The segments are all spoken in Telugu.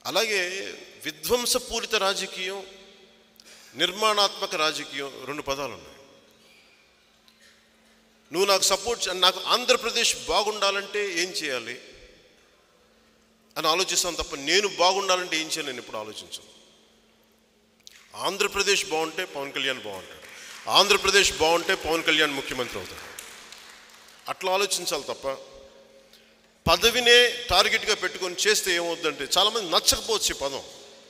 అలాగే విధ్వంసపూరిత రాజకీయం నిర్మాణాత్మక రాజకీయం రెండు పదాలు ఉన్నాయి నువ్వు నాకు సపోర్ట్ చే- నాకు ఆంధ్రప్రదేశ్ బాగుండాలంటే ఏం చేయాలి అని ఆలోచిస్తాను తప్ప నేను బాగుండాలంటే ఏం చేయాలి నేను ఇప్పుడు ఆలోచించను ఆంధ్రప్రదేశ్ బాగుంటే పవన్ కళ్యాణ్ బాగుంటాడు ఆంధ్రప్రదేశ్ బాగుంటే పవన్ కళ్యాణ్ ముఖ్యమంత్రి అవుతాడు అట్లా ఆలోచించాలి తప్ప పదవినే టార్గెట్గా పెట్టుకొని చేస్తే ఏమవుద్దంటే చాలామంది నచ్చకపోవచ్చు ఈ పదం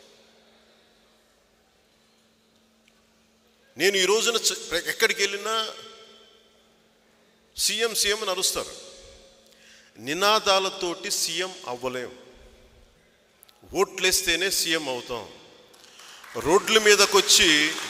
నేను ఈ రోజున చ- ఎక్కడికి వెళ్ళినా సీఎం సీఎం అని అరుస్తారు నినాదాలతోటి సీఎం అవ్వలేం ఓట్లేస్తేనే సీఎం అవుతాం రోడ్ల మీదకి వచ్చి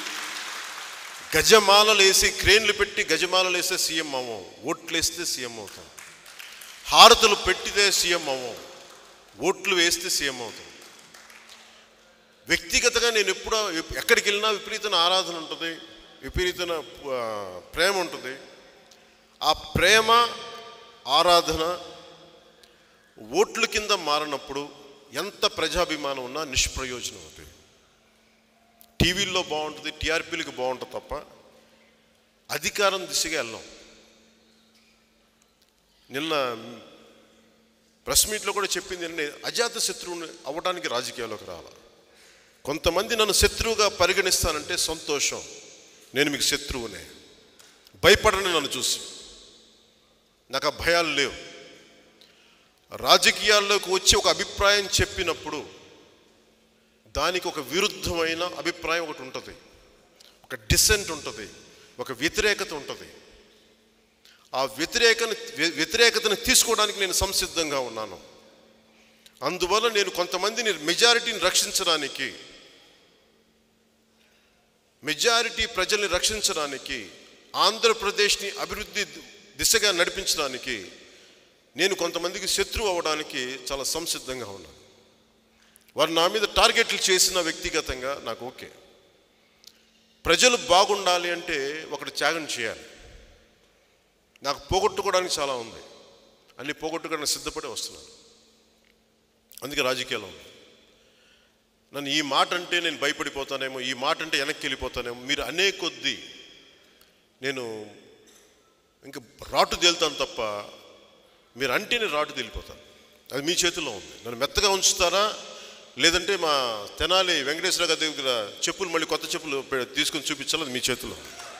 గజమాలలు వేసి క్రేన్లు పెట్టి గజమాలలు వేస్తే సీఎం అవ్వం ఓట్లేస్తే సీఎం అవుతాం హారతులు పెట్టితే సీఎం అవ్వం ఓట్లు వేస్తే సీఎం అవుతాం వ్యక్తిగతంగా నేను ఎప్పుడో ఎక్కడికి వెళ్ళినా విపరీతమైన ఆరాధన ఉంటుంది విపరీతమైన ఆ, ప్రేమ ఉంటుంది ఆ ప్రేమ ఆరాధన ఓట్ల కింద మారినప్పుడు ఎంత ప్రజాభిమానం ఉన్నా నిష్ప్రయోజనం అవుతుంది టీవీల్లో బాగుంటుంది టీఆర్పీలకు బాగుంటుంది తప్ప అధికారం దిశగా వెళ్ళాం నిన్న ప్రెస్ మీట్లో కూడా చెప్పింది ఏంటంటే అజాత శత్రువుని అవ్వడానికి రాజకీయాల్లోకి రావాలి కొంతమంది నన్ను శత్రువుగా పరిగణిస్తానంటే సంతోషం నేను మీకు శత్రువునే భయపడని నన్ను చూసి నాకు ఆ భయాలు లేవు రాజకీయాల్లోకి వచ్చి ఒక అభిప్రాయం చెప్పినప్పుడు దానికి ఒక విరుద్ధమైన అభిప్రాయం ఒకటి ఉంటుంది ఒక డిసెంట్ ఉంటుంది ఒక వ్యతిరేకత ఉంటుంది ఆ వ్యతిరేకను వ్యతిరేకతను తీసుకోవడానికి నేను సంసిద్ధంగా ఉన్నాను అందువల్ల నేను కొంతమందిని మెజారిటీని రక్షించడానికి మెజారిటీ ప్రజల్ని రక్షించడానికి ఆంధ్రప్రదేశ్ని అభివృద్ధి దిశగా నడిపించడానికి నేను కొంతమందికి శత్రువు అవ్వడానికి చాలా సంసిద్ధంగా ఉన్నాను వారు నా మీద టార్గెట్లు చేసిన వ్యక్తిగతంగా నాకు ఓకే ప్రజలు బాగుండాలి అంటే ఒకటి త్యాగం చేయాలి నాకు పోగొట్టుకోవడానికి చాలా ఉంది అన్ని పోగొట్టుకోవడానికి సిద్ధపడి వస్తున్నాను అందుకే రాజకీయాలు ఉంది నన్ను ఈ మాట అంటే నేను భయపడిపోతానేమో ఈ మాట అంటే వెనక్కి వెళ్ళిపోతానేమో మీరు అనే కొద్దీ నేను ఇంకా రాటు తేలుతాను తప్ప మీరు అంటేనే రాటు తేలిపోతాను అది మీ చేతిలో ఉంది నన్ను మెత్తగా ఉంచుతారా లేదంటే మా తెనాలి వెంకటేశ్వర గారి దగ్గర చెప్పులు మళ్ళీ కొత్త చెప్పులు పె- తీసుకొని చూపించాలి అది మీ చేతిలో ఉంది